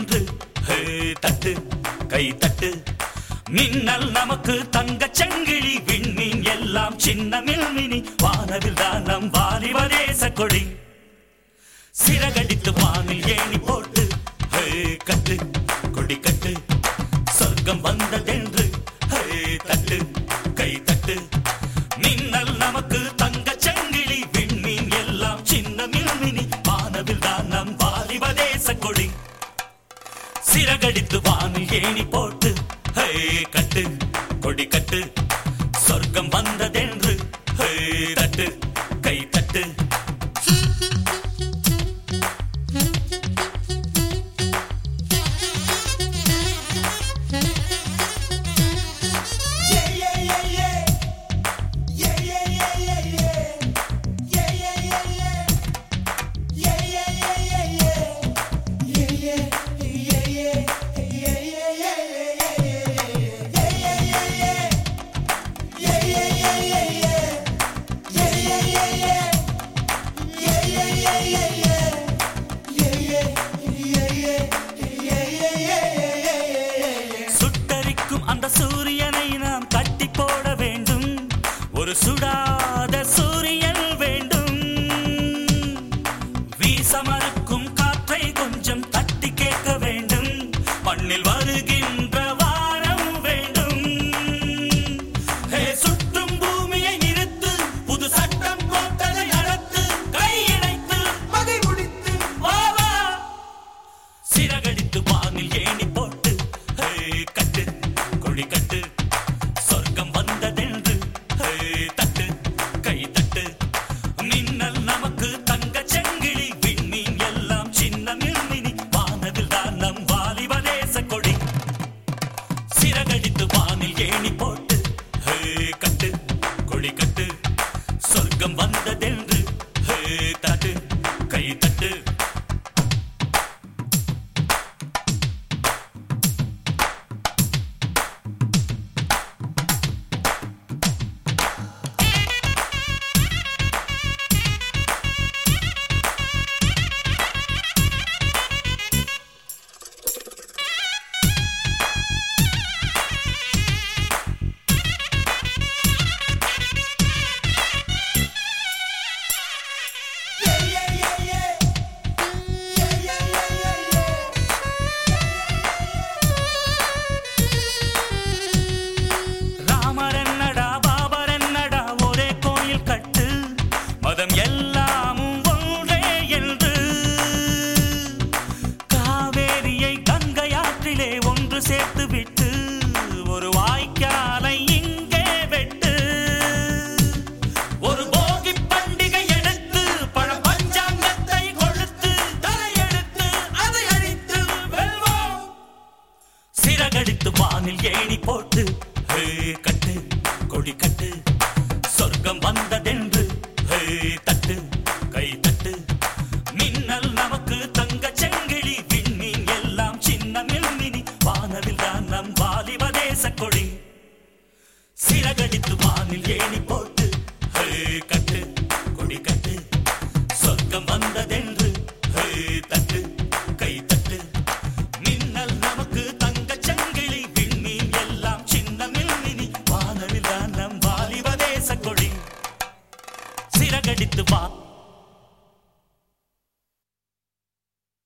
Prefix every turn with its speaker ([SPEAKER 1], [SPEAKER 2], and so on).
[SPEAKER 1] வந்ததென்று ஹே, தட்டு கை தட்டு மின்னல் நமக்கு தங்க சங்கிலி விண்மீன் எல்லாம் சின்ன மில்மினி வானவில் தான் நம் வாலிபதேச கொடி சிறகடித்து வானில் ஏணி போட்டு ஹே, கட்டு கொடி கட்டு சொர்க்கம் வந்ததென்று ஹே, தட்டு கை தட்டு மின்னல் நமக்கு தங்க சங்கிலி விண்மீன் எல்லாம் சின்ன மில்மினி வானவில் தான் நம் வாலிபதேச கொடி சிறகடித்து வானில் ஏணி போட்டு ஹே கட்டு கொடி கட்டு சொர்க்கம் வந்ததென்று ஹே தட்டு கை தட்டு சுட்டரிக்கும் அந்த சூரியனை நாம் கட்டி போட வேண்டும் ஒரு சுடாத சூரியன் வேண்டும் வீசமறுக்கும் காற்றை கொஞ்சம் தட்டி கேட்க வேண்டும் மண்ணில் வருகின்ற வாரம் வேண்டும் ஹே, சுற்றும் பூமியை நிறுத்து புது சட்டம் போட்டதை நடத்து கையிணைத்து
[SPEAKER 2] பகை முடித்து
[SPEAKER 1] வா வா சிறகடித்து வானில் ஏணி போட்டு ஹே, கட்டு கொடி கட்டு சொர்க்கம் வந்ததென்று ஹே, தட்டு கை தட்டு மின்னல் நமக்கு தங்க செங்கிழி விண்மீன் எல்லாம் சின்ன மில்மினி வானவில் தான் நம் வாலிபதேச கொடி சிறகடித்து வானில் ஏணி போட்டு ஹே, கட்டு கொடி கட்டு சொர்க்கம் வந்ததென்று ஹே, தட்டு கை தட்டு ராமர் என்னடா பாபர் என்னடா ஒரே கோயில் கட்டு மதம் எல்லாமும் ஒன்றே என்று காவேரியை கங்கையாற்றிலே ஒன்று சேர்த்து விட்டு ஒரு வாய்க்காலை இங்கே வெட்டு ஒரு போகி பண்டிகை எடுத்து பழ பஞ்சாங்கத்தை கொழுத்து தலையெடுத்து அதை அழித்து வெல்வோம் சிறகடித்து வானில் ஏணி போட்டு ஹே, கட்டு கொடி கட்டு சொர்க்கம் வந்ததென்று ஹே,